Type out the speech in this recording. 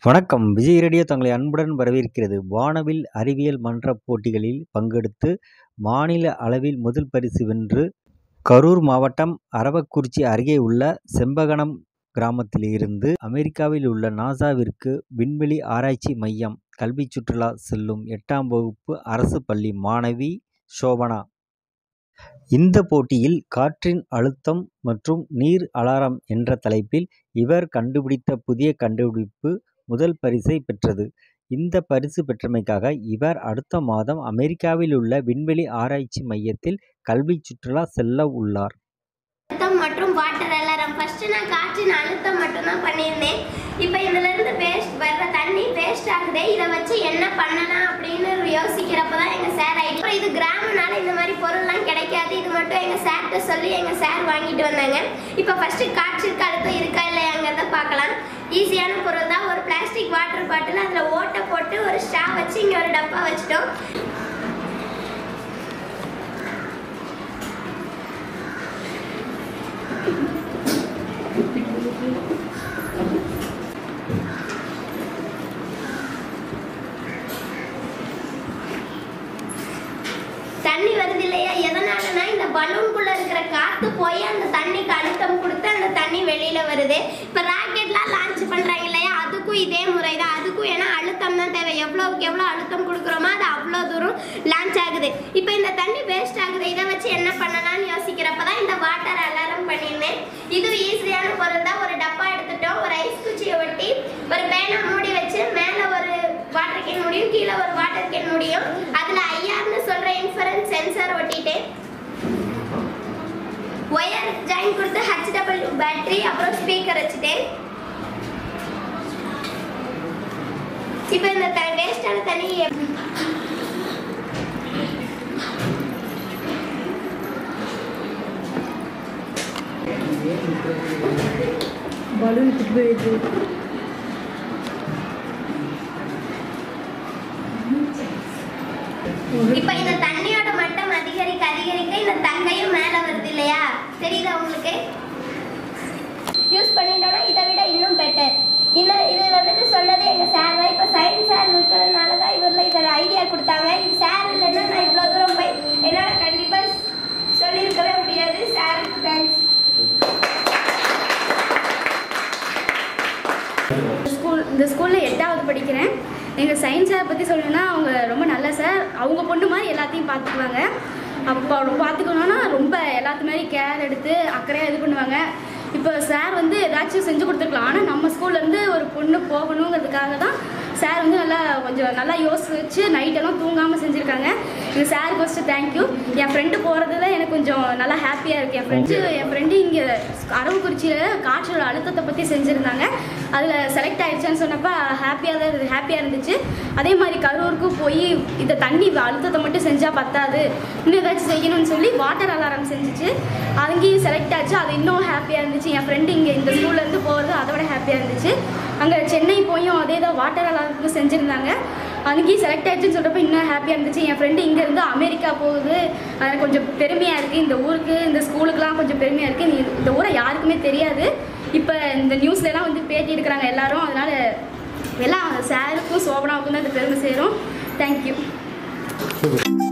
வணக்கம் விஜய் ரேடியோ தங்களை அன்புடன் வரவேற்கிறது வானவில் அறிவியல் மன்றப் போட்டிகளில் பங்கெடுத்து மாநில அளவில் முதல் பரிசு வென்று கரூர் மாவட்டம் அரவக்குறிச்சி அருகே உள்ள செம்பகனம் கிராமத்திலிருந்து அமெரிக்காவில் உள்ள நாசாவிற்கு விண்வெளி ஆராய்ச்சி மையம் கல்விச் சுற்றுலா செல்லும் எட்டாம் வகுப்பு அரசு பள்ளி மாணவி சோபனா இந்த போட்டியில் காற்றின் அழுத்தம் மற்றும் நீர் அலாரம் என்ற தலைப்பில் இவர் கண்டுபிடித்த புதிய கண்டுபிடிப்பு முதல் பரிசை பெற்றது இந்த பரிசு பெற்றமைக்காக இவர் அடுத்த மாதம் அமெரிக்காவில் உள்ள விண்வெளி ஆராய்ச்சி மையத்தில் கல்விச் சுற்றுலா செல்ல உள்ளார் அழுத்தம் மற்றும் வாட்டர் அலாரம் ஃபர்ஸ்ட் நான் காற்றின் அழுத்தம் மட்டும் தான் பண்ணியிருந்தேன் இப்போ இதுல இருந்து வேஸ்ட் வர்ற தண்ணி வேஸ்ட் ஆகுதே இதை வச்சு என்ன பண்ணலாம் அப்படின்னு யோசிக்கிறப்ப தான் எங்க சார் ஐடி அப்புறம் இது கிராமனால இந்த மாதிரி பொருள்லாம் கிடைக்காது இது மட்டும் எங்க சார்கிட்ட சொல்லி எங்க சார் வாங்கிட்டு வந்தாங்க இப்போ ஃபர்ஸ்ட் காற்றிற்கு அழுத்தம் இருக்கா இல்லையாங்கிறத பார்க்கலாம் ஈஸியான பொருள் தான் ஒரு பிளாஸ்டிக் வாட்டர் பாட்டில் அதில் ஓட்டை போட்டு ஒரு ஸ்ட்ரா வச்சு இங்கே ஒரு டப்பா வச்சுட்டோம் தண்ணி வருது இல்லையா எதனாலனா இந்த பலூனுக்குள்ள இருக்கிற காத்து போய் அந்த தண்ணிக்கு அழுத்தம் கொடுத்து அந்த தண்ணி வெளியில வருது இப்ப ராக்கெட்லாம் லான்ச் பண்றாங்க இல்லையா அதுக்கும் இதே முறை தான் அதுக்கும் ஏன்னா அழுத்தம் தான் தேவை எவ்வளவுக்கு எவ்வளவு அழுத்தம் கொடுக்குறோமோ அது அவ்வளோ தூரம் லான்ச் ஆகுது இப்போ இந்த தண்ணி வேஸ்ட் ஆகுது இதை வச்சு என்ன பண்ணலாம்னு யோசிக்கிறப்ப தான் இந்த வாட்டர் அலாரம் பண்ணியிருந்தேன் இது ஈஸியான பொருள் தான் ஒரு டப்பா எடுத்துட்டோம் ஒரு ஐஸ் குச்சியை ஒட்டி ஒரு பேனை மூடி வச்சு மேலே ஒரு வாட்டர் கேன் முடியும் கீழே ஒரு வாட்டர் கேன் முடியும் அதுல ஐஆர்னு சொல்ற இன்ஃபரன்ஸ் சென்சார் ஒட்டிட்டேன் ஒயர் ஜாயின் கொடுத்து ஹச் டபிள்யூ பேட்டரி அப்புறம் ஸ்பீக்கர் வச்சுட்டேன் இப்போ இந்த த வேஸ்டான தண்ணி எப்- பலூன் போயிடுது இப்போ இந்த தண்ணியோட மட்டம் அதிகரிக்க அதிகரிக்க இந்த தங்கையும் மேல வருது இல்லையா தெரியுதா உங்களுக்கு யூஸ் பண்ணிட்டோம்னா இதை விட இன்னும் பெட்டர் இன்னும் இது வந்துட்டு சொன்னது எங்க சார் தான் இப்போ சயின்ஸ் சார் இருக்கிறதுனால தான் இவரில் இதில் ஐடியா கொடுத்தாங்க இது சார் இல்லைன்னா நான் இவ்வளோ தூரம் போய் என்னால் கண்டிப்பாக சொல்லியிருக்கவே முடியாது சார் தேங்க்ஸ் ஸ்கூல் இந்த ஸ்கூலில் எட்டாவது படிக்கிறேன் எங்கள் சயின்ஸ் சார் பற்றி சொல்லணும்னா அவங்க ரொம்ப நல்ல சார் அவங்க பொண்ணு மாதிரி எல்லாத்தையும் பார்த்துக்குவாங்க அப்போ ரொம்ப பார்த்துக்கணுன்னா ரொம்ப எல்லாத்து மாதிரி கேர் எடுத்து அக்கறையாக இது பண்ணுவாங்க இப்போ சார் வந்து ஏதாச்சும் செஞ்சு கொடுத்துருக்கலாம் ஆனால் நம்ம ஸ்கூல்லேருந்து ஒரு பொண்ணு போகணுங்கிறதுக்காக தான் சார் வந்து நல்லா கொஞ்சம் நல்லா யோசிச்சு நைட்டெல்லாம் தூங்காமல் செஞ்சுருக்காங்க எங்கள் சாருக்கு ஃபஸ்ட்டு தேங்க்யூ என் ஃப்ரெண்டு போகிறதுல எனக்கு கொஞ்சம் நல்லா ஹாப்பியாக இருக்குது என் ஃப்ரெண்ட்ஸு என் ஃப்ரெண்டு இங்கே அரவக்குறிச்சியில் காற்றோட அழுத்தத்தை பற்றி செஞ்சுருந்தாங்க அதில் செலக்ட் ஆயிடுச்சுன்னு சொன்னப்போ ஹாப்பியாக தான் இருந்து ஹாப்பியாக இருந்துச்சு அதே மாதிரி கரூருக்கும் போய் இந்த தண்ணி அழுத்தத்தை மட்டும் செஞ்சால் பத்தாது இன்னும் ஏதாச்சும் செய்யணும்னு சொல்லி வாட்டர் அலாரம் செஞ்சுச்சு அங்கேயும் செலக்ட் ஆச்சு அது இன்னும் ஹாப்பியாக இருந்துச்சு என் ஃப்ரெண்டு இங்கே இந்த ஸ்கூல்லேருந்து போகிறது அதை விட ஹாப்பியாக இருந்துச்சு அங்கே சென்னை போயும் அதே தான் வாட்டர் அலாரத்துக்கு செஞ்சுருந்தாங்க அங்கேயும் செலக்ட் ஆயிடுச்சுன்னு சொல்கிறப்ப இன்னும் ஹாப்பியாக இருந்துச்சு என் ஃப்ரெண்டு இங்கேருந்து அமெரிக்கா போகுது அது கொஞ்சம் பெருமையாக இருக்குது இந்த ஊருக்கு இந்த ஸ்கூலுக்குலாம் கொஞ்சம் பெருமையாக இருக்குது இந்த ஊரை யாருக்குமே தெரியாது இப்போ இந்த நியூஸ்லலாம் வந்து பேட்டி எடுக்கிறாங்க எல்லாரும் அதனால் எல்லாம் சாருக்கும் சோபனாவுக்கும் தான் இந்த பெருமை சேரும் தேங்க்யூ